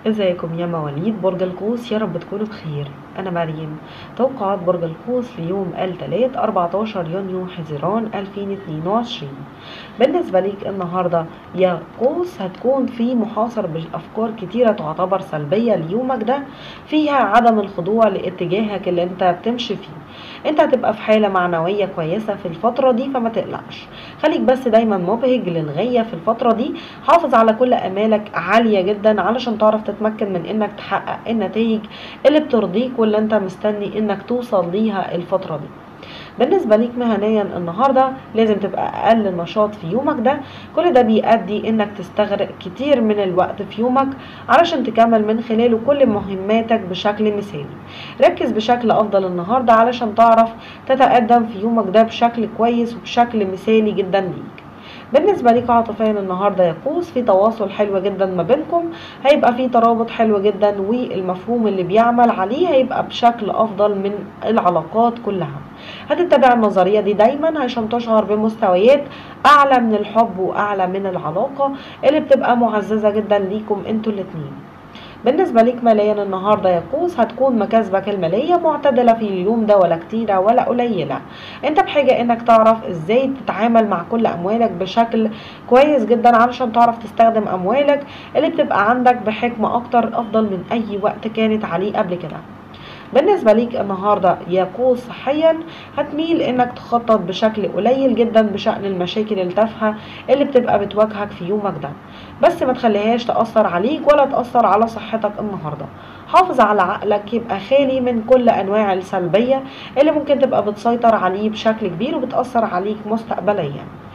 ازيكم يا مواليد برج القوس يا رب تكونوا بخير انا مريم توقعات برج القوس ليوم الثلاث 14 يونيو حزيران 2022 بالنسبة ليك النهاردة يا قوس هتكون في محاصر بأفكار كتيرة تعتبر سلبية ليومك ده فيها عدم الخضوع لاتجاهك اللي انت بتمشي فيه انت هتبقى في حالة معنوية كويسة في الفترة دي فما تقلقش خليك بس دايما مبهج للغاية في الفترة دي حافظ على كل امالك عالية جدا علشان تعرف تتمكن من انك تحقق النتائج اللي بترضيك واللي انت مستني انك توصل ليها الفترة دي بالنسبة ليك مهنيا النهاردة لازم تبقى أقل نشاط في يومك ده كل ده بيؤدي إنك تستغرق كتير من الوقت في يومك علشان تكمل من خلاله كل مهماتك بشكل مثالي ركز بشكل أفضل النهاردة علشان تعرف تتقدم في يومك ده بشكل كويس وبشكل مثالي جدا ليك بالنسبه ليك عاطفيا النهارده يا قوس في تواصل حلو جدا ما بينكم هيبقى في ترابط حلو جدا والمفهوم اللي بيعمل عليه هيبقى بشكل افضل من العلاقات كلها هتتبع النظريه دي دايما عشان تشعر بمستويات اعلى من الحب واعلى من العلاقه اللي بتبقى معززه جدا ليكم انتوا الاتنين بالنسبة ليك ماليا النهاردة يا قوس هتكون مكاسبك المالية معتدلة في اليوم ده ولا كتيرة ولا قليلة انت بحاجة انك تعرف ازاي تتعامل مع كل اموالك بشكل كويس جدا علشان تعرف تستخدم اموالك اللي بتبقى عندك بحكمة اكتر افضل من اي وقت كانت عليه قبل كده بالنسبة ليك النهاردة يا قوس صحيا هتميل انك تخطط بشكل قليل جدا بشأن المشاكل التافهة اللي بتبقى بتواجهك في يومك ده بس ما تخليهاش تأثر عليك ولا تأثر على صحتك النهاردة حافظ على عقلك يبقى خالي من كل انواع السلبية اللي ممكن تبقى بتسيطر عليه بشكل كبير وبتأثر عليك مستقبليا